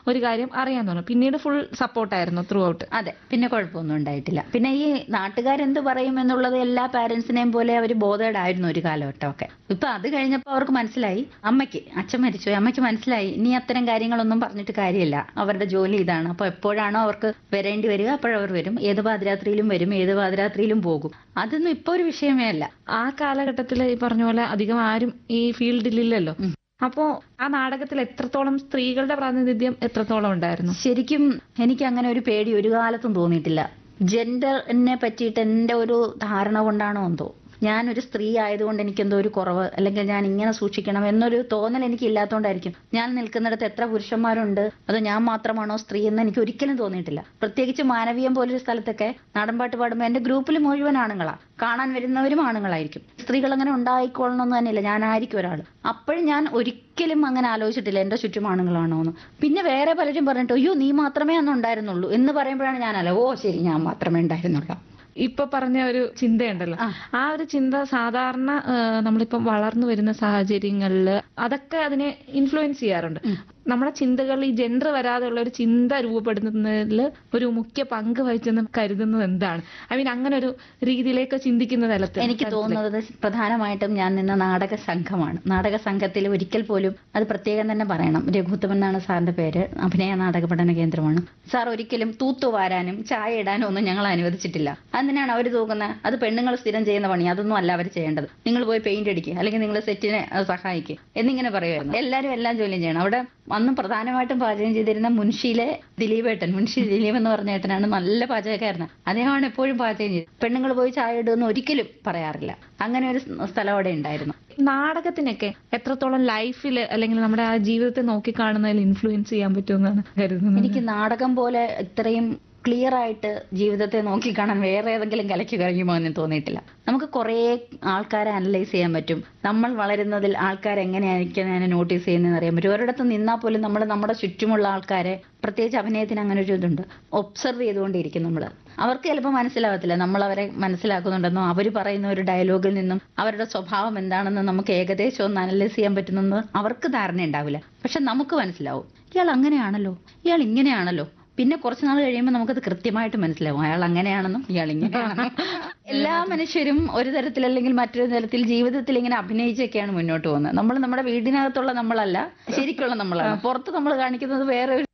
ഒരു കാര്യം അറിയാൻ തോന്നും പിന്നീട് ഫുൾ സപ്പോർട്ടായിരുന്നു ത്രൂ ഔട്ട് അതെ പിന്നെ കുഴപ്പമൊന്നും ഉണ്ടായിട്ടില്ല പിന്നെ ഈ നാട്ടുകാരെന്ത് പറയും എന്നുള്ളത് എല്ലാ പാരന്റ്സിനെയും പോലെ അവർ ബോധേഡായിരുന്നു ഒരു കാലഘട്ടമൊക്കെ ഇപ്പൊ അത് കഴിഞ്ഞപ്പോൾ അവർക്ക് മനസ്സിലായി അമ്മയ്ക്ക് അച്ഛൻ മരിച്ചു അമ്മയ്ക്ക് മനസ്സിലായി ഇനി അത്തരം കാര്യങ്ങളൊന്നും പറഞ്ഞിട്ട് കാര്യമില്ല അവരുടെ ജോലി ഇതാണ് അപ്പൊ എപ്പോഴാണോ അവർക്ക് വരേണ്ടി വരിക അപ്പോഴവർ വരും ഏത് പാതിരാത്രിയിലും വരും ഏത് പാതിരാത്രിയിലും പോകും അതൊന്നും ഇപ്പൊ ഒരു വിഷയമേ അല്ല ആ കാലഘട്ടത്തിൽ ഈ പറഞ്ഞ പോലെ അധികം ആരും ഈ ഫീൽഡിലില്ലല്ലോ അപ്പോ ആ നാടകത്തിൽ എത്രത്തോളം സ്ത്രീകളുടെ പ്രാതിനിധ്യം എത്രത്തോളം ഉണ്ടായിരുന്നു ശരിക്കും എനിക്ക് അങ്ങനെ ഒരു പേടി ഒരു കാലത്തും തോന്നിയിട്ടില്ല ജെൻഡറിനെ പറ്റിയിട്ട് എൻ്റെ ഒരു ധാരണ കൊണ്ടാണോ എന്തോ ഞാനൊരു സ്ത്രീ ആയതുകൊണ്ട് എനിക്ക് എന്തോ ഒരു കുറവ് അല്ലെങ്കിൽ ഞാൻ ഇങ്ങനെ സൂക്ഷിക്കണം എന്നൊരു തോന്നൽ എനിക്ക് ഇല്ലാത്തതുകൊണ്ടായിരിക്കും ഞാൻ നിൽക്കുന്നിടത്ത് എത്ര പുരുഷന്മാരുണ്ട് അത് ഞാൻ മാത്രമാണോ സ്ത്രീ എന്ന് എനിക്ക് ഒരിക്കലും തോന്നിയിട്ടില്ല പ്രത്യേകിച്ച് മാനവീയം പോലൊരു സ്ഥലത്തൊക്കെ നാടൻപാട്ട് പാടുമ്പോൾ എൻ്റെ ഗ്രൂപ്പിൽ മുഴുവൻ ആണുങ്ങളാ കാണാൻ വരുന്നവരും ആണുങ്ങളായിരിക്കും സ്ത്രീകൾ അങ്ങനെ ഉണ്ടായിക്കൊള്ളണമെന്ന് തന്നെയില്ല ഞാനായിരിക്കും ഒരാൾ അപ്പോഴും ഞാൻ ഒരിക്കലും അങ്ങനെ ആലോചിച്ചിട്ടില്ല എൻ്റെ ചുറ്റും ആണുങ്ങളാണോ എന്ന് പിന്നെ വേറെ പലരും പറഞ്ഞിട്ട് അയ്യോ നീ മാത്രമേ അന്ന് ഉണ്ടായിരുന്നുള്ളൂ എന്ന് പറയുമ്പോഴാണ് ഞാനല്ല ഓ ശരി ഞാൻ മാത്രമേ ഉണ്ടായിരുന്നുള്ളൂ ഇപ്പൊ പറഞ്ഞ ഒരു ചിന്തയുണ്ടല്ലോ ആ. ആ ഒരു ചിന്ത സാധാരണ ആ, നമ്മളിപ്പം വളർന്നു വരുന്ന സാഹചര്യങ്ങളിൽ അതൊക്കെ അതിനെ ഇൻഫ്ലുവൻസ് ചെയ്യാറുണ്ട് നമ്മുടെ ചിന്തകളിൽ ഈ ജെൻഡർ വരാതെയുള്ള ഒരു ചിന്ത രൂപപ്പെടുന്നതിൽ ഒരു മുഖ്യ പങ്ക് വഹിച്ചെന്ന് കരുതുന്നത് എന്താണ് ഐ മീൻ അങ്ങനെ ഒരു രീതിയിലേക്ക് ചിന്തിക്കുന്ന തലത്തിൽ എനിക്ക് തോന്നുന്നത് പ്രധാനമായിട്ടും ഞാൻ നിന്ന നാടക സംഘമാണ് നാടക സംഘത്തിൽ ഒരിക്കൽ പോലും അത് പ്രത്യേകം തന്നെ പറയണം രഘുത്തമൻ എന്നാണ് സാറിന്റെ പേര് അഭിനയ നാടക പഠന കേന്ദ്രമാണ് സാർ ഒരിക്കലും തൂത്തുവാരാനും ചായ ഇടാനും ഒന്നും ഞങ്ങൾ അനുവദിച്ചിട്ടില്ല അതിനാണ് അവർ തൂക്കുന്നത് അത് പെണ്ണുങ്ങൾ സ്ഥിരം ചെയ്യുന്ന പണി അതൊന്നും അല്ല അവർ ചെയ്യേണ്ടത് നിങ്ങൾ പോയി പെയിന്റ് അടിക്കുക അല്ലെങ്കിൽ നിങ്ങൾ സെറ്റിനെ അഹ് സഹായിക്കുക എന്നിങ്ങനെ പറയുമായിരുന്നു എല്ലാവരും എല്ലാം ജോലിയും ചെയ്യണം അവിടെ അന്ന് പ്രധാനമായിട്ടും പാചകം ചെയ്തിരുന്ന മുൻഷിയിലെ ദിലീപേട്ടൻ മുൻഷി ദിലീപ് എന്ന് പറഞ്ഞ ഏട്ടനാണ് നല്ല പാചകക്കാരനാണ് അദ്ദേഹമാണ് എപ്പോഴും പാചകം ചെയ്തത് പെണ്ണുങ്ങൾ പോയി ചായ ഇടുമെന്ന് ഒരിക്കലും പറയാറില്ല അങ്ങനെ ഒരു സ്ഥലം അവിടെ ഉണ്ടായിരുന്നു നാടകത്തിനൊക്കെ എത്രത്തോളം ലൈഫിൽ അല്ലെങ്കിൽ നമ്മുടെ ആ ജീവിതത്തെ നോക്കിക്കാണുന്നതിൽ ഇൻഫ്ലുവൻസ് ചെയ്യാൻ പറ്റുമെന്നാണ് കരുതുന്നത് എനിക്ക് നാടകം പോലെ ഇത്രയും ക്ലിയർ ആയിട്ട് ജീവിതത്തെ നോക്കിക്കാണാൻ വേറെ ഏതെങ്കിലും കലയ്ക്ക് കഴിയുമോ എന്ന് തോന്നിയിട്ടില്ല നമുക്ക് കുറേ ആൾക്കാരെ അനലൈസ് ചെയ്യാൻ പറ്റും നമ്മൾ വളരുന്നതിൽ ആൾക്കാർ എങ്ങനെയായിരിക്കും അതിനെ നോട്ടീസ് ചെയ്യുന്നതെന്ന് അറിയാൻ പറ്റും ഒരിടത്ത് നിന്നാൽ പോലും നമ്മൾ നമ്മുടെ ചുറ്റുമുള്ള ആൾക്കാരെ പ്രത്യേകിച്ച് അഭിനയത്തിന് അങ്ങനെ ഒരു ഇതുണ്ട് ഒബ്സർവ് ചെയ്തുകൊണ്ടിരിക്കും നമ്മൾ അവർക്ക് ചിലപ്പോൾ മനസ്സിലാവത്തില്ല നമ്മൾ അവരെ മനസ്സിലാക്കുന്നുണ്ടെന്നോ അവർ പറയുന്ന ഒരു ഡയലോഗിൽ നിന്നും അവരുടെ സ്വഭാവം എന്താണെന്ന് നമുക്ക് ഏകദേശം ഒന്ന് അനലൈസ് ചെയ്യാൻ പറ്റുന്നെന്ന് അവർക്ക് ധാരണ ഉണ്ടാവില്ല പക്ഷെ നമുക്ക് മനസ്സിലാവും ഇയാൾ അങ്ങനെയാണല്ലോ ഇയാൾ ഇങ്ങനെയാണല്ലോ പിന്നെ കുറച്ച് നാൾ കഴിയുമ്പോൾ നമുക്കത് കൃത്യമായിട്ട് മനസ്സിലാവും അയാൾ അങ്ങനെയാണെന്നും ഇയാൾ ഇങ്ങനെയാണെന്നും എല്ലാ മനുഷ്യരും ഒരു തരത്തിൽ അല്ലെങ്കിൽ മറ്റൊരു തരത്തിൽ ജീവിതത്തിൽ ഇങ്ങനെ അഭിനയിച്ചൊക്കെയാണ് മുന്നോട്ട് പോകുന്നത് നമ്മൾ നമ്മുടെ വീടിനകത്തുള്ള നമ്മളല്ല ശരിക്കുള്ള നമ്മളാണ് പുറത്ത് നമ്മൾ കാണിക്കുന്നത് വേറെ ഒരു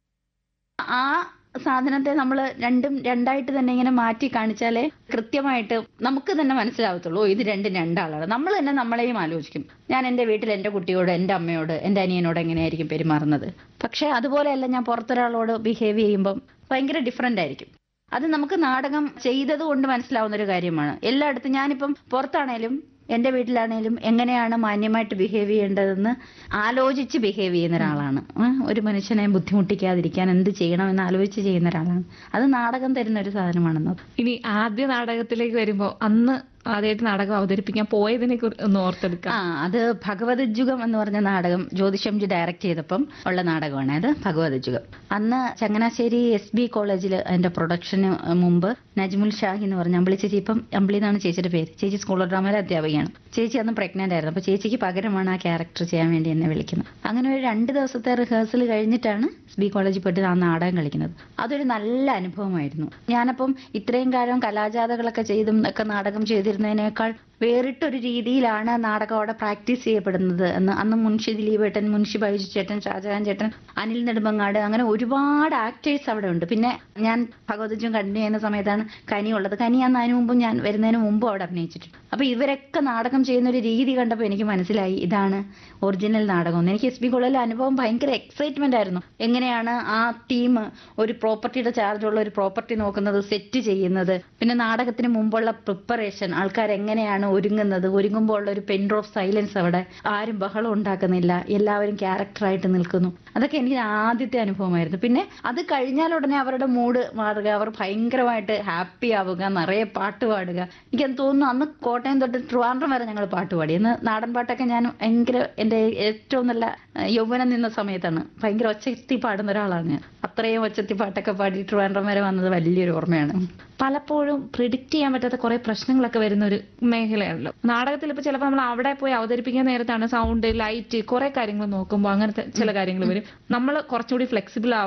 ആ സാധനത്തെ നമ്മൾ രണ്ടും രണ്ടായിട്ട് തന്നെ ഇങ്ങനെ മാറ്റി കാണിച്ചാലേ കൃത്യമായിട്ട് നമുക്ക് തന്നെ മനസ്സിലാവത്തുള്ളൂ ഓ, ഇത് രണ്ടും രണ്ടാളാണ് നമ്മൾ തന്നെ നമ്മളെയും ആലോചിക്കും ഞാൻ എൻ്റെ വീട്ടിൽ എൻ്റെ കുട്ടിയോട് എൻ്റെ അമ്മയോട് എൻ്റെ അനിയനോട് എങ്ങനെയായിരിക്കും പെരുമാറുന്നത് പക്ഷേ അതുപോലെയല്ല ഞാൻ പുറത്തൊരാളോട് ബിഹേവ് ചെയ്യുമ്പം ഭയങ്കര ഡിഫറെൻ്റ് ആയിരിക്കും അത് നമുക്ക് നാടകം ചെയ്തത് കൊണ്ട് മനസ്സിലാവുന്ന ഒരു കാര്യമാണ് എല്ലായിടത്തും ഞാനിപ്പം പുറത്താണേലും എൻ്റെ വീട്ടിലാണേലും എങ്ങനെയാണ് മാന്യമായിട്ട് ബിഹേവ് ചെയ്യേണ്ടതെന്ന് ആലോചിച്ച് ബിഹേവ് ചെയ്യുന്ന ഒരാളാണ് ആ, ഒരു മനുഷ്യനെ ബുദ്ധിമുട്ടിക്കാതിരിക്കാൻ എന്ത് ചെയ്യണമെന്ന് ആലോചിച്ച് ചെയ്യുന്ന ഒരാളാണ് അത് നാടകം തരുന്ന ഒരു സാധനമാണെന്ന് ഇനി ആദ്യ നാടകത്തിലേക്ക് വരുമ്പോ അന്ന് ആദ്യമായിട്ട് നാടകം അവതരിപ്പിക്കാൻ പോയതിനെ കുറിച്ച് ഒന്ന് ഓർത്തെടുക്കാം ആ അത് ഭഗവതജുഗം എന്ന് പറഞ്ഞ നാടകം ജ്യോതിഷംജി ഡയറക്ട് ചെയ്തപ്പം ഉള്ള നാടകമാണ് അത് ഭഗവതജുഗം അന്ന് ചങ്ങനാശ്ശേരി എസ് ബി കോളേജിൽ അതിന്റെ പ്രൊഡക്ഷന് മുമ്പ് നജ്മുൽ ഷാഹി എന്ന് പറഞ്ഞ അമ്പിളി ചേച്ചി ഇപ്പം അമ്പിളി എന്നാണ് ചേച്ചിയുടെ പേര് ചേച്ചി സ്കൂൾ ഓഫ് ഡ്രാമയിലെ അധ്യാപികയാണ് ചേച്ചി അന്ന് പ്രഗ്നന്റ് ആയിരുന്നു അപ്പൊ ചേച്ചിക്ക് പകരമാണ് ആ ക്യാരക്ടർ ചെയ്യാൻ വേണ്ടി എന്നെ വിളിക്കുന്നത് അങ്ങനെ ഒരു രണ്ട് ദിവസത്തെ റിഹേഴ്സൽ കഴിഞ്ഞിട്ടാണ് എസ് ബി കോളേജിൽ പോയിട്ട് ആ നാടകം കളിക്കുന്നത് അതൊരു നല്ല അനുഭവമായിരുന്നു ഞാനപ്പം ഇത്രയും കാലം കലാജാഥകളൊക്കെ ചെയ്തും ഒക്കെ നാടകം ചെയ്തിരുന്നതിനേക്കാൾ വേറിട്ടൊരു രീതിയിലാണ് നാടകം അവിടെ പ്രാക്ടീസ് ചെയ്യപ്പെടുന്നത് എന്ന് അന്ന് മുൻഷി ദിലീപേട്ടൻ മുൻഷി ബൈജു ചേട്ടൻ ഷാജഹാൻ ചേട്ടൻ അനിൽ നെടുമ്പങ്ങാട് അങ്ങനെ ഒരുപാട് ആക്ടേഴ്സ് അവിടെ ഉണ്ട് പിന്നെ ഞാൻ ഭഗവതജും കണ്ടിന്യൂ ചെയ്യുന്ന സമയത്താണ് കനി ഉള്ളത് കനി അന്ന് അതിനു മുമ്പും ഞാൻ വരുന്നതിന് മുമ്പും അവിടെ അഭിനയിച്ചിട്ടുണ്ട് അപ്പൊ ഇവരൊക്കെ നാടകം ചെയ്യുന്ന ഒരു രീതി കണ്ടപ്പോൾ എനിക്ക് മനസ്സിലായി ഇതാണ് ഒറിജിനൽ നാടകം എന്ന്. എനിക്ക് എസ് ബി കോളേജിലെ അനുഭവം ഭയങ്കര എക്സൈറ്റ്മെന്റ് ആയിരുന്നു എങ്ങനെയാണ് ആ ടീം ഒരു പ്രോപ്പർട്ടിയുടെ ചാർജുള്ള ഒരു പ്രോപ്പർട്ടി നോക്കുന്നത് സെറ്റ് ചെയ്യുന്നത് പിന്നെ നാടകത്തിന് മുമ്പുള്ള പ്രിപ്പറേഷൻ ആൾക്കാർ എങ്ങനെയാണ് ഒരുങ്ങുന്നത് ഒരുങ്ങുമ്പോൾ ഉള്ള ഒരു പെൻ ഡ്രോപ്പ് സൈലൻസ് അവിടെ ആരും ബഹളം ഉണ്ടാക്കുന്നില്ല എല്ലാവരും ക്യാരക്ടറായിട്ട് നിൽക്കുന്നു അതൊക്കെ എനിക്ക് ആദ്യത്തെ അനുഭവമായിരുന്നു പിന്നെ അത് കഴിഞ്ഞാൽ ഉടനെ അവരുടെ മൂഡ് മാറുക അവർ ഭയങ്കരമായിട്ട് ഹാപ്പി ആവുക നിറയെ പാട്ട് പാടുക എനിക്കത് തോന്നുന്നു അന്ന് കോട്ടയം തൊട്ട് ട്രിവാൻഡ്രം വരെ ഞങ്ങൾ പാട്ട് പാടി അന്ന് നാടൻ പാട്ടൊക്കെ ഞാൻ ഭയങ്കര എൻ്റെ ഏറ്റവും നല്ല ഏഹ്, യൗവനം നിന്ന സമയത്താണ് ഭയങ്കര ഒച്ചത്തി പാടുന്ന ഒരാളാണ് ഞാൻ അത്രയും ഒച്ചത്തി പാട്ടൊക്കെ പാടി ട്രിവാൻഡ്രം വരെ വന്നത് വലിയൊരു ഓർമ്മയാണ് പലപ്പോഴും പ്രിഡിക്റ്റ് ചെയ്യാൻ പറ്റാത്ത കുറെ പ്രശ്നങ്ങളൊക്കെ വരുന്ന ഒരു മേഖലയാണല്ലോ നാടകത്തിൽ ഇപ്പൊ ചിലപ്പോൾ നമ്മൾ അവിടെ പോയി അവതരിപ്പിക്കാൻ നേരത്താണ് സൗണ്ട് ലൈറ്റ് കുറെ കാര്യങ്ങൾ നോക്കുമ്പോൾ അങ്ങനത്തെ ചില കാര്യങ്ങൾ വരും നമ്മൾ കുറച്ചുകൂടി ഫ്ലെക്സിബിൾ